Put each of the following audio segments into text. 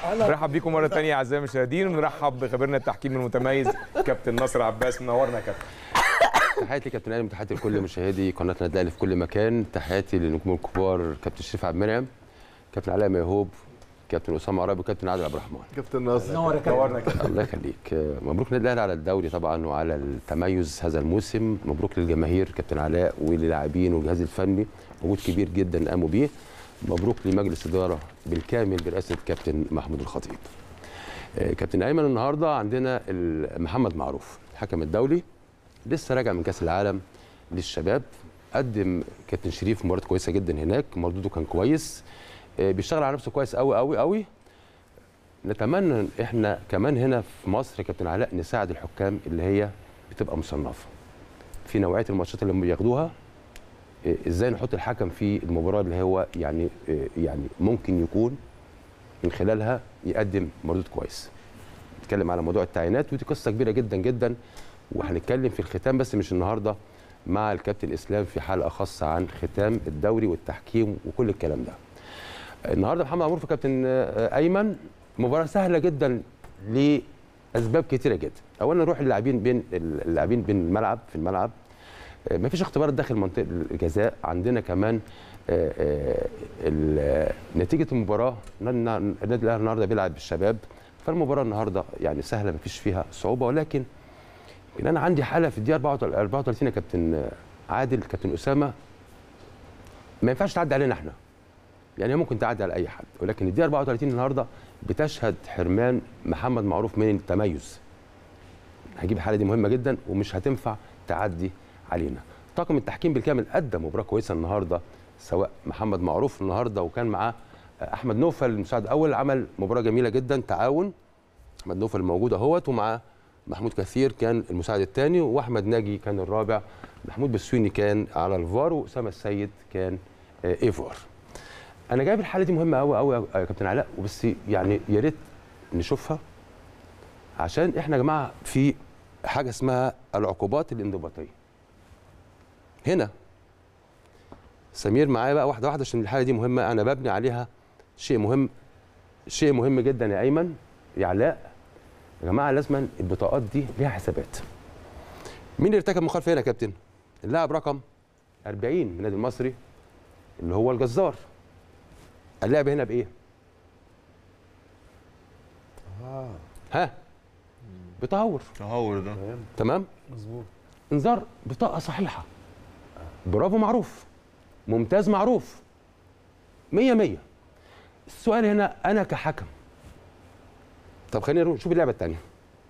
نرحب بيكم مره ثانيه اعزائي المشاهدين ونرحب بخبيرنا التحكيم المتميز كابتن ناصر عباس منورنا يا كابتن تحياتي لكابتن علي تحياتي لكل مشاهدي قناه النادي الاهلي في كل مكان تحياتي للنجوم الكبار كابتن شريف عبد المنعم كابتن علاء ميهوب كابتن اسامه عرابي وكابتن عادل عبد الرحمن كابتن ناصر نور يا كابتن نورنا يا كابتن الله يخليك مبروك النادي الاهلي على الدوري طبعا وعلى التميز هذا الموسم مبروك للجماهير كابتن علاء وللاعبين والجهاز الفني مجهود كبير جدا قاموا بيه مبروك لمجلس اداره بالكامل برئاسه كابتن محمود الخطيب آه، كابتن ايمن النهارده عندنا ال- محمد معروف الحكم الدولي لسه راجع من كاس العالم للشباب قدم كابتن شريف مباراه كويسه جدا هناك مردوده كان كويس آه، بيشتغل على نفسه كويس قوي قوي قوي نتمنى ان احنا كمان هنا في مصر يا كابتن علاء نساعد الحكام اللي هي بتبقى مصنفه في نوعيه الماتشات اللي هم بياخدوها إيه، ازاي نحط الحكم في المباراه اللي هو يعني إيه، يعني ممكن يكون من خلالها يقدم مردود كويس نتكلم على موضوع التعيينات ودي قصه كبيره جدا جدا وهنتكلم في الختام بس مش النهارده مع الكابتن اسلام في حلقه خاصه عن ختام الدوري والتحكيم وكل الكلام ده النهارده محمد عمور في كابتن آه، ايمن مباراه سهله جدا لاسباب كتيره جدا اولا نروح اللاعبين بين اللاعبين بين الملعب في الملعب آه، مفيش اختبارات داخل منطقه الجزاء عندنا كمان آه، آه، ال- نتيجه المباراه النادي النادي الاهلي النهارده بيلعب بالشباب فالمباراه النهارده يعني سهله مفيش فيها صعوبه ولكن يمكن انا عندي حاله في الدقيقه 34 34 يا كابتن عادل كابتن اسامه ما ينفعش تعدي علينا احنا يعني هي ممكن تعدي على اي حد ولكن الدقيقه 34 النهارده بتشهد حرمان محمد معروف من التميز هجيب الحاله دي مهمه جدا ومش هتنفع تعدي علينا طاقم التحكيم بالكامل ادى مباراه كويسه النهارده سواء محمد معروف النهارده وكان معاه احمد نوفل المساعد الاول عمل مباراه جميله جدا تعاون احمد نوفل موجود اهوت ومعاه محمود كثير كان المساعد الثاني واحمد ناجي كان الرابع محمود بسويني كان على الفار واسامه السيد كان آه، ايفار انا جايب الحاله دي مهمه قوي قوي يا كابتن علاء وبس يعني يا ريت نشوفها عشان احنا يا جماعه في حاجه اسمها العقوبات الانضباطيه هنا سمير معايا بقى واحده واحده عشان الحاله دي مهمه انا ببني عليها شيء مهم شيء مهم جدا يا ايمن يا علاء يا جماعه لازما البطاقات دي ليها حسابات مين اللي ارتكب مخالفه هنا يا كابتن اللاعب رقم 40 من النادي المصري اللي هو الجزار اللعب هنا بايه ها بتهور تهور ده تمام مظبوط انذار بطاقه صحيحه برافو معروف ممتاز معروف مية مية السؤال هنا انا كحكم طب خلينا نروح نشوف اللعبه الثانيه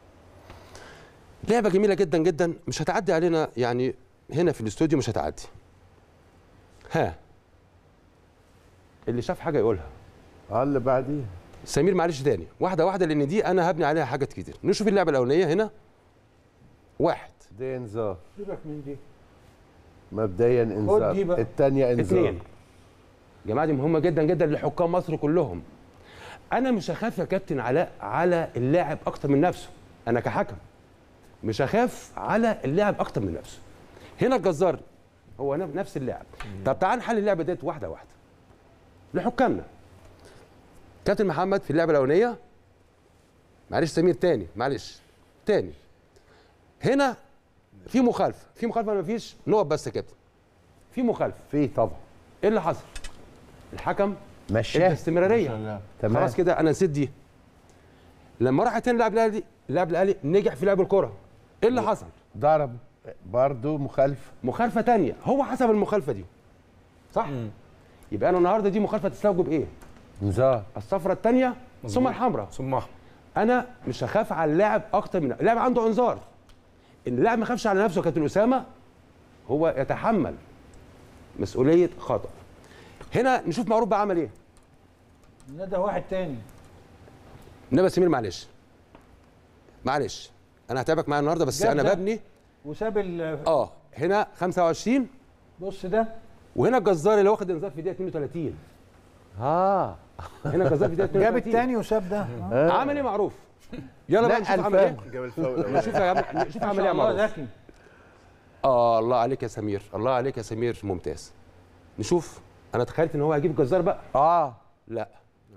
لعبه جميله جدا جدا مش هتعدي علينا يعني هنا في الاستوديو مش هتعدي ها اللي شاف حاجه يقولها اه اللي بعديه سمير معلش تاني واحده واحده لان دي انا هبني عليها حاجات كتير نشوف اللعبه الاولانيه هنا واحد دي انذار سيبك من دي مبدئيا انذار دي بقى. الثانيه انذار اثنين يا جماعه دي مهمه جدا جدا لحكام مصر كلهم انا مش هخاف يا كابتن علاء على اللاعب اكتر من نفسه انا كحكم مش هخاف على اللاعب اكتر من نفسه هنا الجزار هو نف- نفس اللاعب طب تعال نحل اللعبه ديت واحده واحده لحكامنا كابتن محمد في اللعبه الاولانيه معلش سمير تاني معلش تاني هنا في مخالفه في مخالفه ولا مفيش نقط بس يا كابتن في مخالفه في طبعا ايه اللي حصل؟ الحكم ادى مشاه استمراريه تمام خلاص كده انا نسيت دي لما راح تاني لاعب الاهلي اللاعب الاهلي نجح في لعب الكره ايه اللي حصل؟ ضرب برضه مخالفه مخالفه تانية هو حسب المخالفه دي صح؟ يبقى انا النهارده دي مخالفه تستوجب ايه؟ انذار الصفرة الثانيه ثم الحمراء ثم احمد انا مش هخاف على اللاعب اكتر من اللاعب عنده انذار ان اللاعب ما يخافش على نفسه يا كابتن اسامه هو يتحمل مسؤوليه خطا هنا نشوف معروف بقى عمل ايه ندى واحد تاني انما سمير معلش معلش انا هتعبك معايا النهارده بس جاب انا ده. ببني وساب ال اه هنا 25 بص ده وهنا الجزار اللي واخد انذار في دقيقه 32 اه هنا الجزار في دقيقه 32 جاب التاني وساب ده آه. عمل ايه معروف يلا بقى نشوف عمل ايه جاب الفاول شوف يا جماعه شوف ما عمل شاء ايه يا الله معروف ذكي اه الله عليك يا سمير الله عليك يا سمير ممتاز نشوف انا تخيلت ان هو هيجيب الجزار بقى اه لا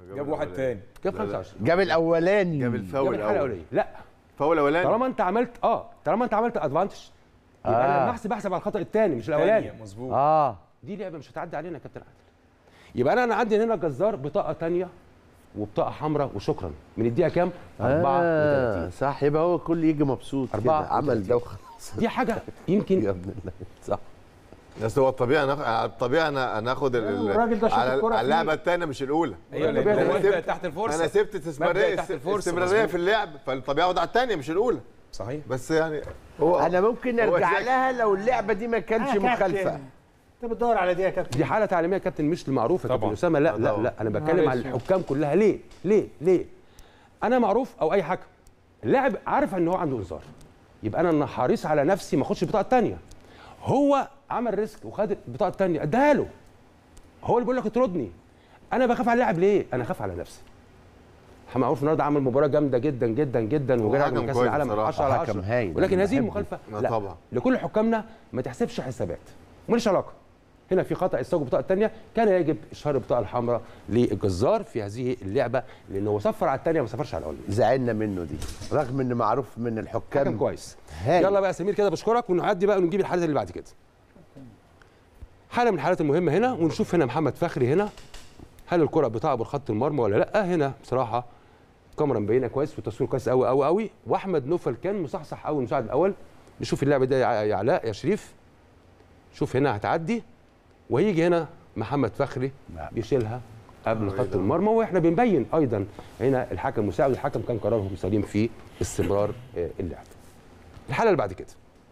جاب واحد تاني جاب 25 جاب الاولاني جاب جاب الفاول الحاله الاول الاوليه لا فاول اولاني طالما انت عملت اه طالما انت عملت ادفانتج يبقى انا آه. لما احسب احسب على الخطا الثاني مش الاولاني تانية، مظبوط اه دي لعبه مش هتعدي علينا يا كابتن عادل يبقى انا انا عندي هنا جزار بطاقه ثانيه وبطاقه حمراء وشكرا من الدقيقه كام 34 آه صح يبقى هو كل يجي مبسوط كده أربعة عمل ده وخلاص دي حاجه يمكن يا ابن الله صح بس هو الطبيعي ناخ... الطبيعي انا هناخد ال- ال- الراجل ده شاط على الكرة على فيه. اللعبه الثانيه مش الاولى ايوه طبيعي لان هو أنا انت سبت- تحت الفرصه انا سبت مبدأ استثماريه تحت الفرصة، استمراريه مظبوط. في اللعب فالطبيعي اخد على الثانيه مش الاولى صحيح بس يعني هو انا ممكن هو ارجع ذكي. لها لو اللعبه دي ما كانش آه، كابتن. مخالفه انت بتدور على دي يا كابتن دي حاله تعليميه يا كابتن مش المعروفه طبعاً. كابتن اسامه لا آه، لا طبعاً. لا انا بتكلم على اسود. الحكام كلها ليه ليه ليه انا معروف او اي حكم اللاعب عارف ان هو عنده انذار يبقى انا أنا حريص على نفسي ما اخدش البطاقه الثانيه هو عمل ريسك وخد البطاقه الثانيه اداها له هو اللي بيقول لك اطردني انا بخاف على اللاعب ليه انا خاف على نفسي محمد معروف النهارده عمل مباراه جامده جدا جدا جدا هو وجاي حكم من كاس كويس العالم بصراحة. 10 على حكم 10 هايل. ولكن أنا هذه بحبه. المخالفه لا لا طبعاً. لكل حكامنا ما تحسبش حسابات ماليش علاقه هنا في خطا استوجب البطاقه الثانيه كان يجب اشهار البطاقه الحمراء للجزار في هذه اللعبه لانه هو صفر على الثانيه ما صفرش على الاولانيه زعلنا منه دي رغم ان معروف من حكم الحكام كويس هايل. يلا بقى يا سمير كده بشكرك ونعدي بقى ونجيب الحالات اللي بعد كده حاله من الحالات المهمه هنا ونشوف هنا محمد فخري هنا هل الكره بتعبر خط المرمى ولا لا هنا بصراحه الكاميرا مبينه كويس والتصوير كويس قوي قوي قوي واحمد نوفل كان مصحصح قوي المساعد الاول نشوف اللعبه دي يا يا علاء يا شريف شوف هنا هتعدي وهيجي هنا محمد فخري بيشيلها قبل خط المرمى واحنا بنبين ايضا هنا الحكم مساعد الحكم كان قراره سليم في استمرار آه، اللعب الحاله اللي بعد كده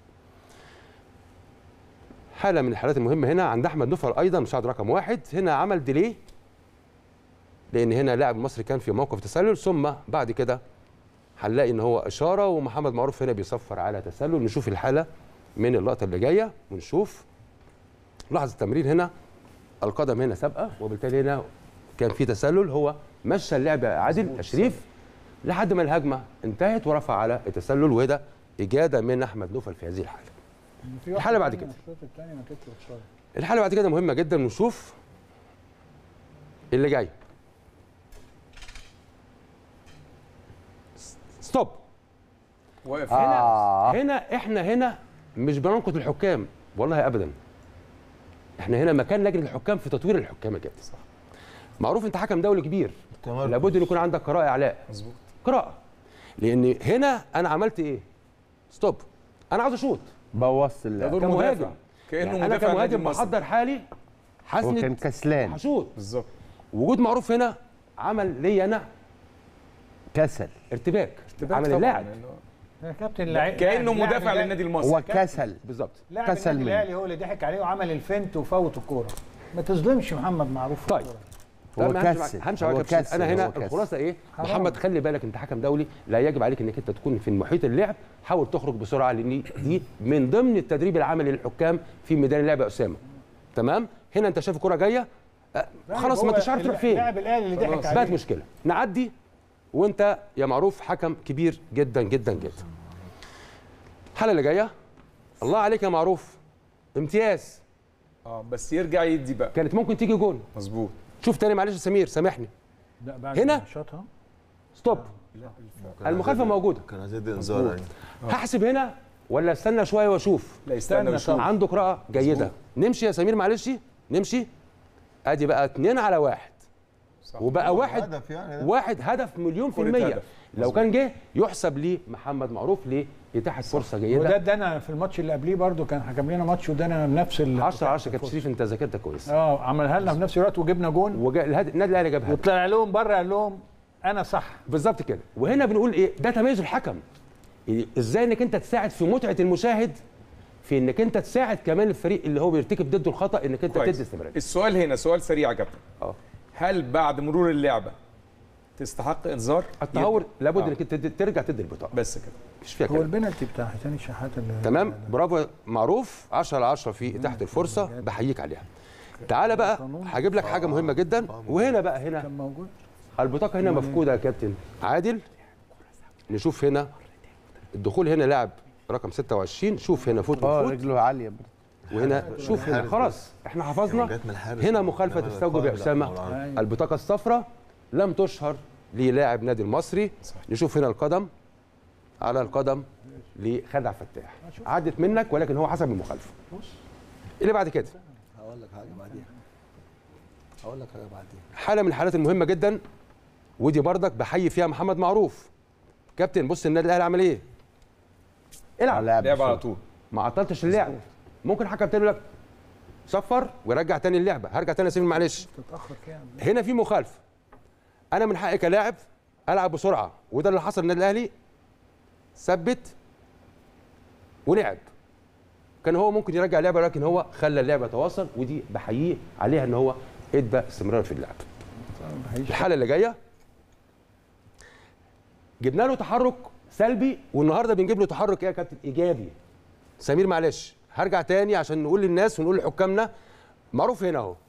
حاله من الحالات المهمه هنا عند احمد نفر ايضا مساعد رقم واحد هنا عمل ديلي لان هنا لاعب مصري كان في موقف تسلل ثم بعد كده هنلاقي ان هو اشاره ومحمد معروف هنا بيصفر على تسلل نشوف الحاله من اللقطه اللي جايه ونشوف لحظه التمرير هنا القدم هنا سابقه وبالتالي هنا كان في تسلل هو مشى اللعبه عادل تشريف لحد ما الهجمه انتهت ورفع على التسلل وده اجاده من احمد نوفل في هذه الحاله في واحد الحالة بعد تاني كده. الشوط الثاني ما كانتش اوفسايد الحاله بعد كده مهمه جدا ونشوف اللي جاي ستوب واقف هنا آه. هنا احنا هنا مش بننقد الحكام والله ابدا احنا هنا مكان لجنه الحكام في تطوير الحكام يا كابتن صح معروف انت حكم دولي كبير لابد ان يكون عندك قراءه اعلاء مظبوط قراءه لان هنا انا عملت ايه ستوب انا عاوز اشوط بوظت ده اللعب دور كمهاجم. مدافع كانه يعني انا مدافع النادي كمهاجم المصري. بحضر حالي هو كان حسنت كسلان هشوط بالظبط وجود معروف هنا عمل لي انا كسل ارتباك عمل طبعاً، اللاعب لأنه يا كابتن لعيب كانه لاعب مدافع الأهلي- للنادي هو المصري كسل بالظبط لاعب كسل النادي منه. الاهلي هو اللي ضحك عليه وعمل الفنت وفوت الكوره ما تظلمش محمد معروف في طيب. الكورة. هو لا، ما همشي معاك- كسل. همشي هو معاك يا كابتن. كسل. انا هنا هو كسل. الخلاصه ايه حرام. محمد خلي بالك انت حكم دولي لا يجب عليك انك انت تكون في محيط اللعب حاول تخرج بسرعه لان دي من ضمن التدريب العملي للحكام في ميدان اللعب يا اسامه تمام هنا انت شايف الكره جايه أه، خلاص هو ما انتش عارف تروح فين لاعب الاهلي اللي ضحك بقت عليه مشكله نعدي وانت يا معروف حكم كبير جدا جدا جدا الحاله اللي جايه الله عليك يا معروف امتياز اه بس يرجع يدي بقى كانت ممكن تيجي جون مظبوط شوف تاني معلش يا سمير سامحني لا بعد هنا؟ ما شاطها ستوب المخالفه موجوده كان عايز يدي انذار يعني هحسب هنا ولا استنى شويه واشوف لا يستنى استنى ويشوف طبعا. عنده قراءه جيده نمشي يا سمير معلش نمشي ادي بقى اتنين على واحد صح. وبقى واحد هدف يعني ده. واحد هدف مليون في كرة المية هدف. لو كان جه يحسب ليه محمد معروف ليه يتاحت فرصه وده جيده ادانا في الماتش اللي قبليه برضو كان حكم لنا ماتش وادانا نفس ال 10 10 كابتن شريف انت ذاكرتك كويس اه عملها لنا في نفس الوقت وجبنا جون وجا- الهد- النادي الاهلي جاب هدف وطلع لهم بره قال لهم انا صح بالظبط كده وهنا بنقول ايه ده تميز الحكم إيه، ازاي انك انت تساعد في متعه المشاهد في انك انت تساعد كمان الفريق اللي هو بيرتكب ضده الخطا انك انت كويس. تدي استمراريه السؤال هنا سؤال سريع يا كابتن اه هل بعد مرور اللعبه تستحق انذار التهور لابد آه. انك انت ترجع تدي البطاقه بس كده مفيش فيها هو كلام البنالتي بتاع حسين الشحات اللي تمام برافو معروف 10 على 10 في تحت الفرصه بحييك عليها تعالى بقى هجيب لك حاجه مهمه جدا وهنا بقى هنا كان موجود البطاقه هنا مفقوده يا كابتن عادل نشوف هنا الدخول هنا لاعب رقم 26 شوف هنا فوت اه وفوت رجله عاليه برضه وهنا شوف هنا خلاص احنا حفظنا جت من الحارس. هنا مخالفه إنما تستوجب يا القائد لا، اسامه هو العرض. البطاقه الصفراء لم تشهر للاعب نادي المصري صحيح. نشوف هنا القدم على القدم لخدع فتاح عدت منك ولكن هو حسب المخالفه اللي بعد كده هقول لك حاجه بعديها هقول لك حاجه بعديها حاله من الحالات المهمه جدا ودي بردك بحيي فيها محمد معروف كابتن بص النادي الاهلي عمل ايه العب لعب لعب على بسرعة. طول ما عطلتش اللعب ممكن حكم تاني يقول لك صفر ويرجع تاني اللعبه هرجع تاني يا سيدي معلش تتاخر كام هنا في مخالفه انا من حقي كلاعب العب بسرعه وده اللي حصل النادي الاهلي ثبت ولعب كان هو ممكن يرجع اللعبه لكن هو خلى اللعبه تواصل ودي بحييه عليها ان هو ادى استمرار في اللعب الحاله اللي جايه جبنا له تحرك سلبي والنهارده بنجيب له تحرك ايه يا كابتن ايجابي سمير معلش هرجع تاني عشان نقول للناس ونقول لحكامنا معروف هنا اهو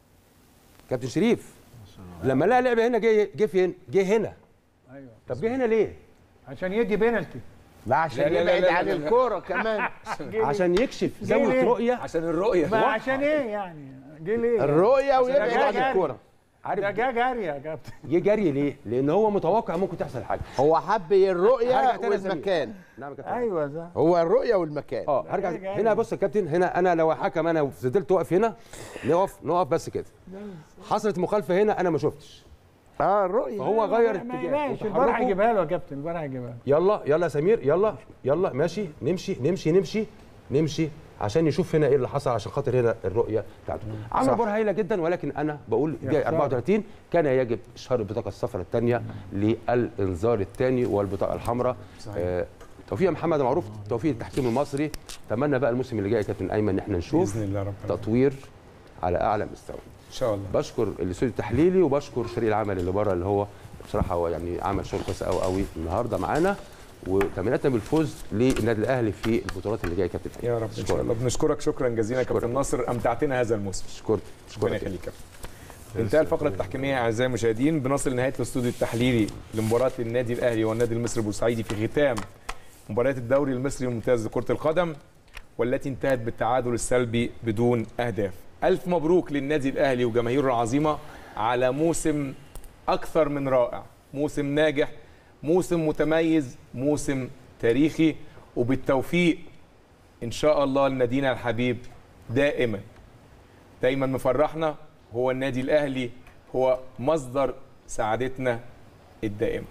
كابتن شريف لما لقى لعبه هنا جه جه فين؟ جه هنا ايوه طب جه هنا ليه؟ عشان يدي بينالتي لا عشان لا، لا، يبعد لا، لا، عن لا. الكوره كمان عشان يكشف ليه؟ زاويه رؤيه عشان الرؤيه ما عشان ايه يعني جه ليه الرؤيه ده ويبعد جاي عن جري. الكوره عارف ده جه جري يا كابتن جه جري ليه؟ لان هو متوقع ممكن تحصل حاجه هو حب هرجع الرؤيه تاني يا سمير. والمكان نعم يا كابتن ايوه ده هو الرؤيه والمكان اه هرجع جاي. هنا بص يا كابتن هنا انا لو حكم انا وفضلت واقف هنا نقف نقف بس كده حصلت مخالفه هنا انا ما شفتش اه الرؤيه فهو غير ما اتجاه يلاقيش البارح وتحركه. يجيبها له يا كابتن البارح يجيبها له يلا يلا يا سمير يلا يلا ماشي نمشي نمشي نمشي نمشي عشان نشوف هنا ايه اللي حصل عشان خاطر هنا الرؤيه بتاعته عمل مباراه هايله جدا ولكن انا بقول دقيقه 34 كان يجب اشهار البطاقه الصفراء الثانيه للانذار الثاني والبطاقه الحمراء آه توفيق محمد معروف توفيق التحكيم المصري اتمنى بقى الموسم اللي جاي يا كابتن ايمن ان احنا نشوف باذن الله رب العالمين. تطوير على اعلى مستوى ان شاء الله بشكر الاستوديو التحليلي وبشكر فريق العمل اللي بره اللي هو بصراحه هو يعني عمل شغل كويس قوي قوي النهارده معانا وتمنياتنا بالفوز للنادي الاهلي في البطولات اللي جايه يا كابتن يا رب ان شاء الله بنشكرك شكرا جزيلا يا كابتن ناصر امتعتنا هذا الموسم شكرا ربنا شكرا يخليك يا كابتن. انتهى الفقرة التحكيمية أعزائي المشاهدين بنصل لنهاية الاستوديو التحليلي لمباراة النادي الأهلي والنادي المصري البورسعيدي في ختام مباريات الدوري المصري الممتاز لكرة القدم والتي انتهت بالتعادل السلبي بدون أهداف. ألف مبروك للنادي الأهلي وجماهيره العظيمة على موسم أكثر من رائع، موسم ناجح، موسم متميز، موسم تاريخي وبالتوفيق إن شاء الله لنادينا الحبيب دائما دايما مفرحنا هو النادي الاهلي هو مصدر سعادتنا الدائمه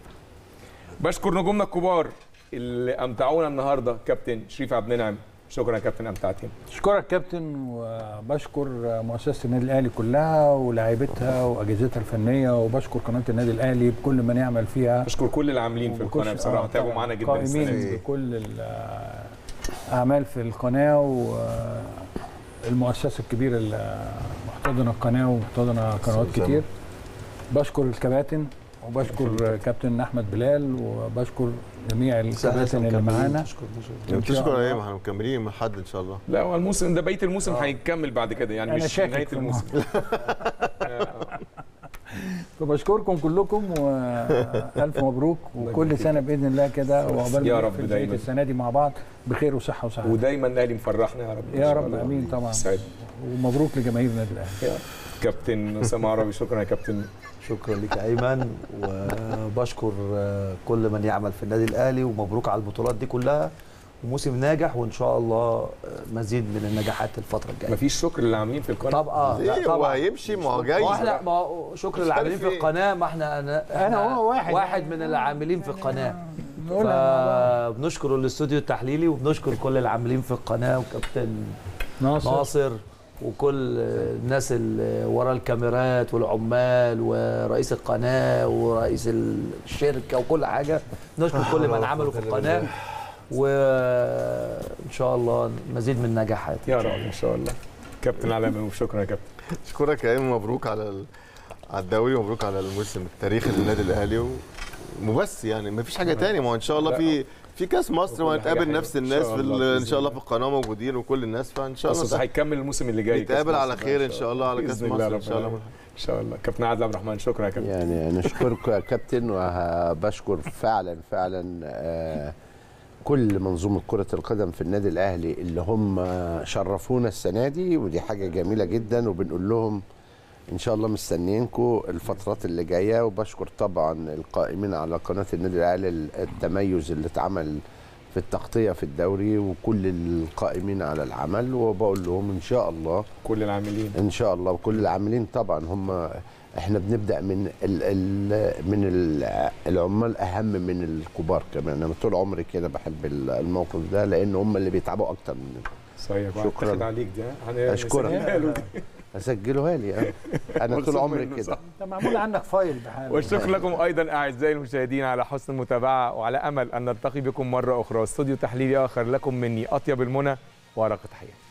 بشكر نجومنا الكبار اللي امتعونا النهارده كابتن شريف عبد المنعم شكرا يا كابتن امتعتنا اشكرك كابتن وبشكر مؤسسه النادي الاهلي كلها ولاعيبتها واجهزتها الفنيه وبشكر قناه النادي الاهلي بكل من يعمل فيها بشكر كل العاملين في القناه وبكش- بصراحه آه تعبوا طبعاً. معانا جدا السنه قائمين دي بكل الاعمال في القناه والمؤسسه الكبيره اللي محتضنه القناه ومحتضنه قنوات كتير بشكر الكباتن وبشكر كابتن احمد بلال وبشكر جميع الكباتن اللي معانا إن شاء تشكر الله. ايه ما احنا مكملين من حد ان شاء الله لا هو الموسم ده بقيه الموسم هيكمل بعد كده يعني أنا مش شاكك نهايه في الموسم فبشكركم كلكم والف مبروك وكل سنه باذن الله كده وعقبال يا ما رب نقفل بقية دايماً. السنه دي مع بعض بخير وصحه وسعاده ودايما الاهلي مفرحنا يا رب إن يا شاء رب الله. امين طبعا سعيد ومبروك لجماهير النادي الاهلي يا رب. كابتن اسامه عربي شكرا يا كابتن شكرا لك يا ايمن وبشكر كل من يعمل في النادي الاهلي ومبروك على البطولات دي كلها وموسم ناجح وان شاء الله مزيد من النجاحات الفتره الجايه مفيش شكر للعاملين في القناه طب اه لا ليه هو طبعا هيمشي ما هو جاي ما هو احنا ما هو شكر مش العاملين عارف في إيه. القناه ما احنا انا أنا إحنا هو واحد. واحد من العاملين في القناه نقولها مع بعض. فبنشكر الاستوديو التحليلي وبنشكر كل العاملين في القناه وكابتن ناصر ناصر وكل الناس اللي ورا الكاميرات والعمال ورئيس القناه ورئيس الشركه وكل حاجه نشكر كل من عملوا في القناه وان شاء الله مزيد من النجاحات يا رب ان شاء الله كابتن علاء ميمون شكرا يا كابتن اشكرك يا ايمن مبروك على ال... على الدوري ومبروك على الموسم التاريخي للنادي الاهلي و... وبس يعني ما فيش حاجه تاني ما هو ان شاء الله في في كاس مصر وكل وهنتقابل حاجة نفس حلوة. الناس إن شاء في الله ال... بإذن ان شاء الله الله. في القناه موجودين وكل الناس فان شاء بس الله هيكمل الموسم اللي جاي نتقابل كأس على مصر خير بقى ان شاء الله على كاس بإذن الله مصر ان رب شاء الله العالمين. ان شاء الله كابتن عادل عبد الرحمن شكرا يا كابتن يعني نشكركم يا كابتن وبشكر فعلا فعلا آه، كل منظومه كره القدم في النادي الاهلي اللي هم شرفونا السنه دي ودي حاجه جميله جدا وبنقول لهم ان شاء الله مستنيينكم الفترات اللي جايه وبشكر طبعا القائمين على قناه النادي الاهلي التميز اللي اتعمل في التغطيه في الدوري وكل القائمين على العمل وبقول لهم ان شاء الله كل العاملين ان شاء الله وكل العاملين طبعا هم احنا بنبدا من ال ال من ال العمال اهم من الكبار كمان انا طول عمري كده بحب ال- الموقف ده لان هم اللي بيتعبوا اكتر مننا صحيح شكراً. شكرا عليك ده هن- أشكرك. نسجلها له دي. اسجلوها لي أه. انا طول مبسوط عمري منه، كده صح. انت معمول عندك فايل بحاله والشكر لكم ايضا اعزائي المشاهدين على حسن المتابعه وعلى امل ان نلتقي بكم مره اخرى استوديو تحليلي اخر لكم مني اطيب المنى وارق تحياتي